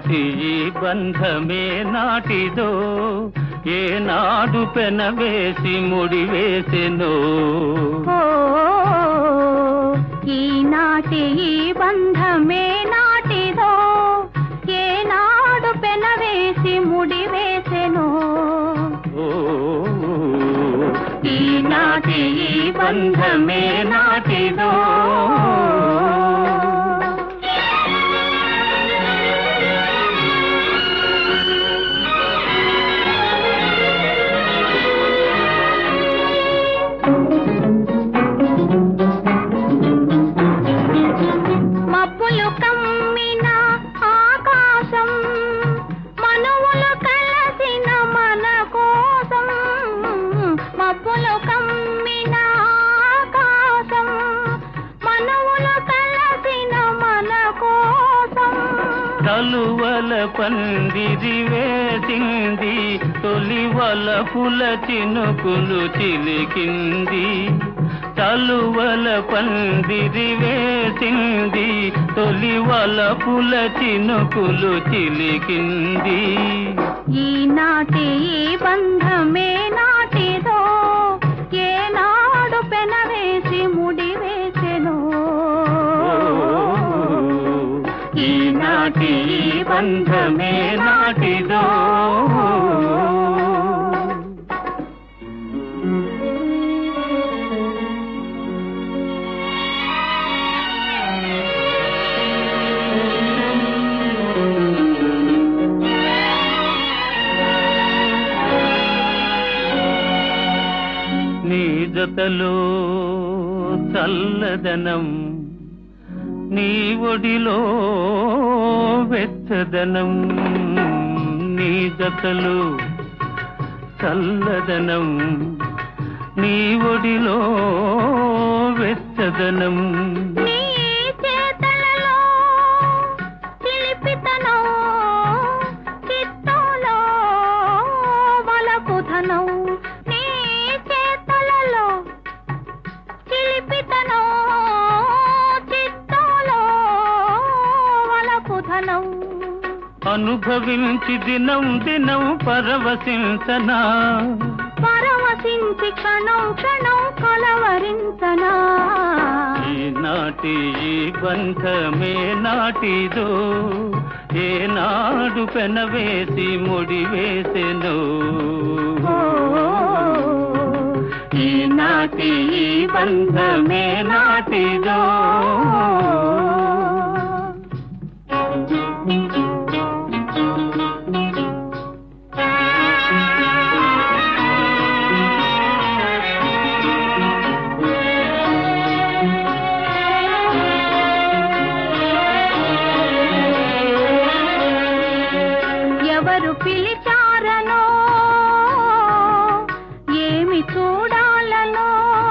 ఈనాటి ఈ బంధమే నాటిదో ఏనాడు పెనవేసి ముడివేసెనో ఓ ఈనాటి ఈ బంధమే నాటిదో ఏనాడు పెనవేసి ముడివేసెను ఓ ఈనాటి ఈ బంధమే నాటిదో మబ్బులు కమ్మిన ఆకాశం మనువులు కలసిన మన కోసం మబ్బులు కమ్మిన ఆకాశం మనువులు కలసిన మన కోసం తలువల పందిరి వేసింది తొలి వలపుల చినుకులు చిలికింది తలువల పందిరి వేసింది తొలి వలపుల చినుకులు చిలికింది ఈనాటి ఈ బంధమే నాటిదో ఏనాడు పెనవేసి ముడివేసెను ఈనాటి ఈ బంధమే నాటిదో నీ జతలో చల్లదనం నీ ఒడిలో వెచ్చదనం నీ జతలో చల్లదనం నీ ఒడిలో వెచ్చదనం నీ చేతలలో చిలిపితనం చిత్తంలో వలపుధనం నీ చేతలలో చిలిపితనం చిత్తంలో వలపుధనం అనుభవించి దినం దినం పరవశించనా పరవశించి క్షణం క్షణం కలవరించనా ఈనాటి ఈ బంధమే నాటిదో ఏనాడు పెనవేసి ముడివేసెను ఓ, ఈనాటి ఈ బంధమే నాటిదో ఎవరు పిలిచారనో ఏమి చూడాలనో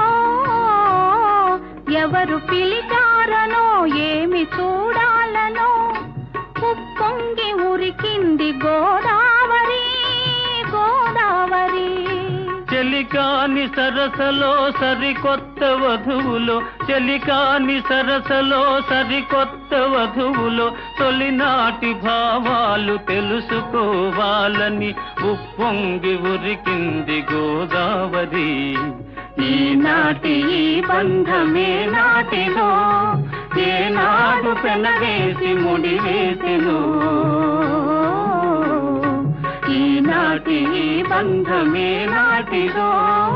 ఎవరు పిలిచారనో ఏమి చూడాలనో ఉప్పొంగి ఉరికింది గోదావరి గోదావరి చెలికాని సరసలో సరికొత్త వధువులో చెలికాని సరసలో సరికొత్త వధువులో తొలినాటి భావాలు తెలుసుకోవాలని ఉప్పొంగి ఉరికింది గోదావరి ఈనాటి ఈ బంధమే నాటిదో ఏనాడు పెనవేసి ముడివేసెను ఈనాటి ఈ బంధమే నాటిదో